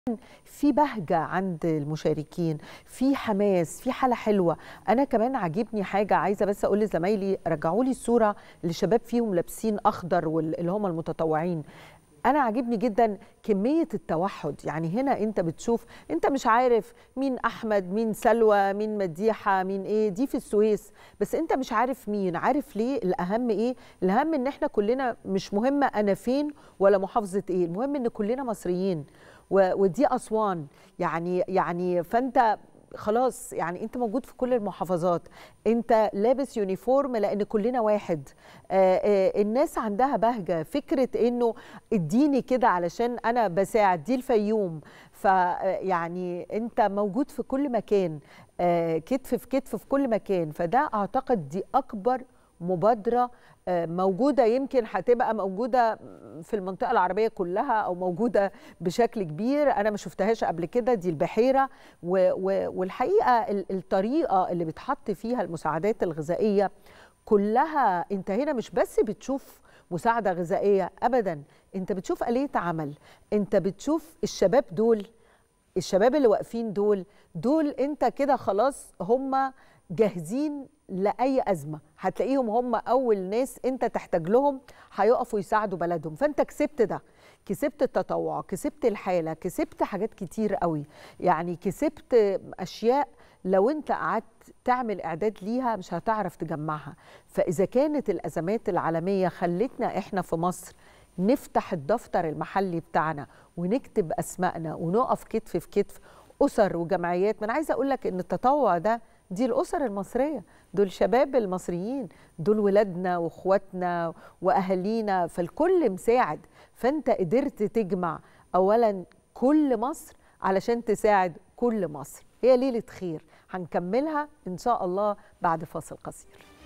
في بهجة عند المشاركين في حماس في حالة حلوة أنا كمان عاجبني حاجة عايزة بس أقول لزمايلي رجعوا لي الصورة اللي شباب فيهم لابسين أخضر واللي هم المتطوعين انا عاجبني جدا كميه التوحد يعني هنا انت بتشوف انت مش عارف مين احمد مين سلوى مين مديحه مين ايه دي في السويس بس انت مش عارف مين عارف ليه الاهم ايه الاهم ان احنا كلنا مش مهمه انا فين ولا محافظه ايه المهم ان كلنا مصريين ودي اسوان يعني يعني فانت خلاص يعني انت موجود في كل المحافظات انت لابس يونيفورم لان كلنا واحد آآ آآ الناس عندها بهجه فكره انه اديني كده علشان انا بساعد دي الفيوم فيعني انت موجود في كل مكان كتف في كتف في كل مكان فده اعتقد دي اكبر مبادره موجوده يمكن هتبقى موجوده في المنطقه العربيه كلها او موجوده بشكل كبير انا ما شفتهاش قبل كده دي البحيره والحقيقه الطريقه اللي بتحط فيها المساعدات الغذائيه كلها انت هنا مش بس بتشوف مساعده غذائيه ابدا انت بتشوف اليه عمل انت بتشوف الشباب دول الشباب اللي واقفين دول دول انت كده خلاص هم جاهزين لاي ازمه هتلاقيهم هم اول ناس انت تحتاج لهم هيقفوا يساعدوا بلدهم فانت كسبت ده كسبت التطوع كسبت الحاله كسبت حاجات كتير قوي يعني كسبت اشياء لو انت قعدت تعمل اعداد ليها مش هتعرف تجمعها فاذا كانت الازمات العالميه خلتنا احنا في مصر نفتح الدفتر المحلي بتاعنا ونكتب اسمائنا ونقف كتف في كتف اسر وجمعيات ما انا عايزه اقول لك ان التطوع ده دي الاسر المصريه دول شباب المصريين دول ولادنا واخواتنا واهالينا فالكل مساعد فانت قدرت تجمع اولا كل مصر علشان تساعد كل مصر هي ليله خير هنكملها ان شاء الله بعد فاصل قصير